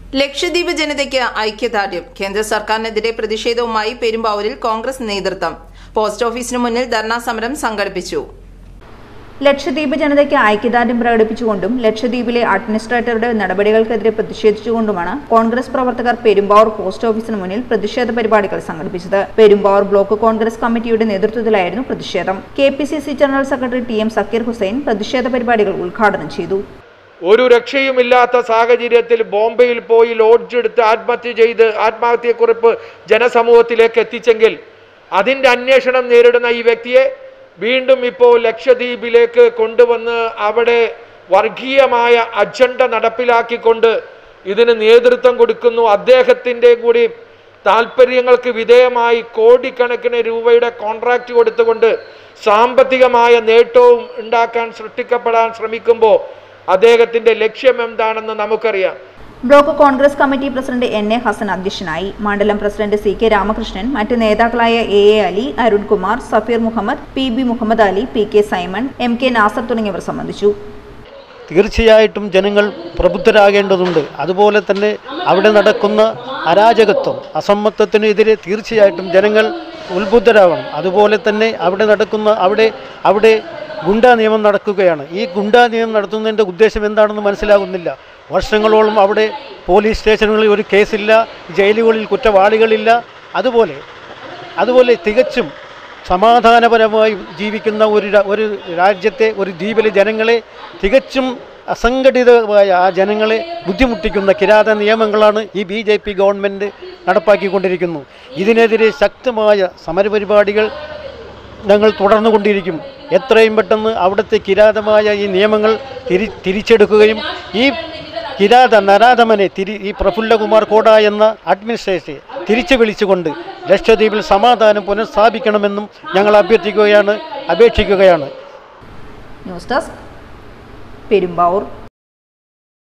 ലക്ഷദ്വീപ് ജനതയ്ക്ക് ഐക്യദാർഢ്യം കേന്ദ്ര സർക്കാരിനെതിരെ പ്രതിഷേധവുമായി പെരുമ്പാവൂരിൽ കോൺഗ്രസ് നേതൃത്വം പോസ്റ്റ് ഓഫീസിനു മുന്നിൽ ധർണാ സമരം സംഘടിപ്പിച്ചു ലക്ഷദ്വീപ് ജനതയ്ക്ക് ഐക്യദാർഢ്യം പ്രകടിപ്പിച്ചുകൊണ്ടും ലക്ഷദ്വീപിലെ അഡ്മിനിസ്ട്രേറ്ററുടെ നടപടികൾക്കെതിരെ പ്രതിഷേധിച്ചുകൊണ്ടുമാണ് കോൺഗ്രസ് പ്രവർത്തകർ പെരുമ്പാവൂർ പോസ്റ്റ് ഓഫീസിന് മുന്നിൽ പ്രതിഷേധ പരിപാടികൾ സംഘടിപ്പിച്ചത് പെരുമ്പാവൂർ ബ്ലോക്ക് കോൺഗ്രസ് കമ്മിറ്റിയുടെ നേതൃത്വത്തിലായിരുന്നു പ്രതിഷേധം K P C C general secretary T M Sakeer Hussain പ്രതിഷേധ പരിപാടികൾ ഉദ്ഘാടനം ചെയ്തു ഒരു രക്ഷയുമില്ലാത്ത സാഹചര്യത്തിൽ ബോംബെയിൽ പോയി ലോഡ്ജ് എടുത്ത് ആത്മഹത്യ ചെയ്ത് ആത്മഹത്യക്കുറിപ്പ് ജനസമൂഹത്തിലേക്ക് എത്തിച്ചെങ്കിൽ അതിൻ്റെ അന്വേഷണം നേരിടുന്ന ഈ വ്യക്തിയെ വീണ്ടും ഇപ്പോൾ ലക്ഷദ്വീപിലേക്ക് കൊണ്ടുവന്ന് അവിടെ വർഗീയമായ അജണ്ട നടപ്പിലാക്കിക്കൊണ്ട് ഇതിന് നേതൃത്വം കൊടുക്കുന്നു അദ്ദേഹത്തിൻ്റെ കൂടി താല്പര്യങ്ങൾക്ക് വിധേയമായി കോടിക്കണക്കിന് രൂപയുടെ കോൺട്രാക്റ്റ് കൊടുത്തുകൊണ്ട് സാമ്പത്തികമായ നേട്ടവും ഉണ്ടാക്കാൻ സൃഷ്ടിക്കപ്പെടാൻ ശ്രമിക്കുമ്പോൾ അദ്ദേഹത്തിൻ്റെ ലക്ഷ്യം എന്താണെന്ന് നമുക്കറിയാം block Congress committee president N A Hassan അധ്യക്ഷനായി മണ്ഡലം പ്രസിഡന്റ് സി കെ രാമകൃഷ്ണൻ മറ്റ് നേതാക്കളായ A A Ali Arunkumar Safeer Muhammad P B Muhammad Ali P K Simon M K Nasar തുടങ്ങിയവർ സംബന്ധിച്ചു തീർച്ചയായിട്ടും ജനങ്ങൾ പ്രബുദ്ധരാകേണ്ടതുണ്ട് അതുപോലെ തന്നെ അവിടെ നടക്കുന്ന അരാജകത്വം അസമ്മത്വത്തിനെതിരെ തീർച്ചയായിട്ടും ജനങ്ങൾ ഉത്ബുദ്ധരാകണം അതുപോലെ തന്നെ അവിടെ നടക്കുന്ന അവിടെ അവിടെ ഗുണ്ടാ നിയമം നടക്കുകയാണ് ഈ ഗുണ്ടാ നിയമം നടത്തുന്നതിൻ്റെ ഉദ്ദേശം എന്താണെന്ന് മനസ്സിലാകുന്നില്ല വർഷങ്ങളോളം അവിടെ പോലീസ് സ്റ്റേഷനുകളിൽ ഒരു കേസില്ല ജയിലുകളിൽ കുറ്റവാളികളില്ല അതുപോലെ അതുപോലെ തികച്ചും സമാധാനപരമായി ജീവിക്കുന്ന ഒരു രാ- ഒരു രാജ്യത്തെ ഒരു ദ്വീപിലെ ജനങ്ങളെ തികച്ചും അസംഘടിതമായ ആ ജനങ്ങളെ ബുദ്ധിമുട്ടിക്കുന്ന കിരാത നിയമങ്ങളാണ് ഈ ബി ജെ പി ഗവൺമെൻറ് നടപ്പാക്കിക്കൊണ്ടിരിക്കുന്നു ഇതിനെതിരെ ശക്തമായ സമരപരിപാടികൾ ഞങ്ങൾ തുടർന്നുകൊണ്ടിരിക്കും എത്രയും പെട്ടെന്ന് അവിടുത്തെ കിരാതമായ ഈ നിയമങ്ങൾ തിരി തിരിച്ചെടുക്കുകയും ഈ കിരാത നരാധമനെ തിരി ഈ പ്രഫുല്ലകുമാർ കോട എന്ന അഡ്മിനിസ്ട്രേഷനെ തിരിച്ചു വിളിച്ചുകൊണ്ട് ലക്ഷദ്വീപിൽ സമാധാനം പുനഃസ്ഥാപിക്കണമെന്നും ഞങ്ങൾ അഭ്യർത്ഥിക്കുകയാണ് അപേക്ഷിക്കുകയാണ് ന്യൂസ് ഡെസ്ക് പെരുമ്പാവൂർ